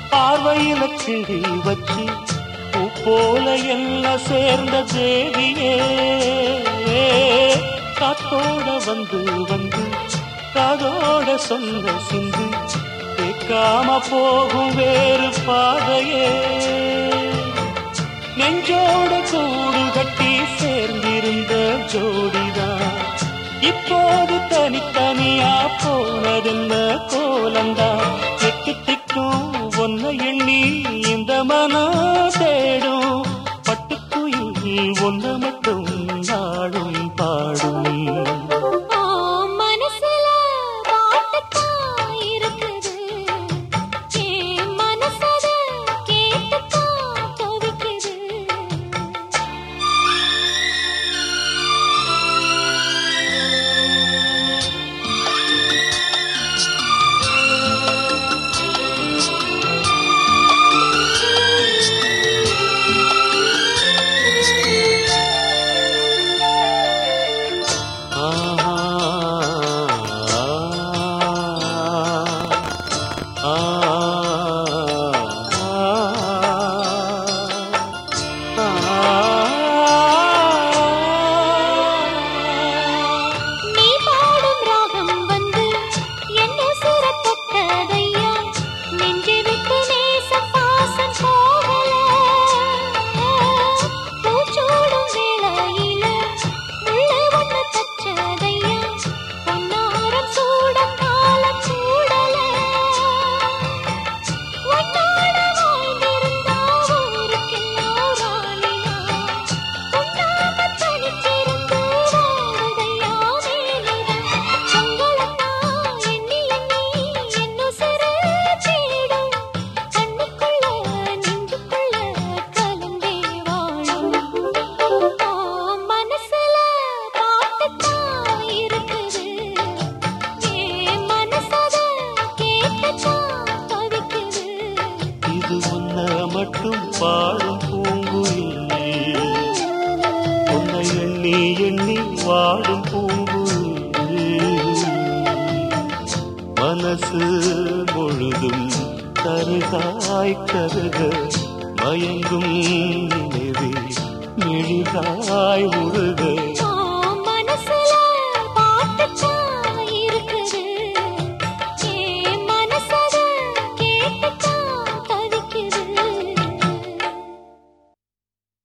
பார்வையில கிழி வச்சு பூ போல என்ன சேர்ந்த தேவியே காத்தோட வந்து வந்து காதோட சொன்ன சிந்து கேட்காம போகும் வேறு பாதையே நெஞ்சோட கூடு கட்டி சேர்ந்திருந்த ஜோடிதான் இப்போது தனித்தனியா போனதென்ன கோலந்தா எட்டு திக்கும் ஒன்ன எண்ணி இந்த மனம் தேடும் பட்டுக்குயில் ஒன்ன மட்டும் நாடும் பாடும் ஆ மனசுல பாட்டுத்தான் இருக்குது என் மனசத கேட்டுத்தான் தவிக்குது நீ பாடும் ராகம் வந்து என்ன சுரத்தொட்டதையா நெஞ்சை விட்டு நேச பாசம் போகல பூச்சூடும் வேளையில முள்ள ஒண்ணு தச்சதையா பொன்னாரம் சூட காலம் சூடல உன்னோட வாழ்ந்திருந்தா ஊருக்கெல்லாம் ராணியா உன்னாம தனிச்சிருந்து வாழுதையா மேலிடம் உங்களத்தான் எண்ணி எண்ணி என்ன சிறு தேடும் கண்ணுக்குள்ள நெஞ்சுக்குள்ள கலந்தே வாழும் ஆ, மனசுல பாட்டுத்தான் இருக்குது என் மனசத கேட்டுத்தான் தவிக்குது இது உன்ன மட்டும் பாடும் பூங்குயில் உன்னை எண்ணி எண்ணி வாடும் பூங்குயில் மனசு முழுதும் கருகாய் கருக மயங்கும் நினைவே மெழுகாய் உருக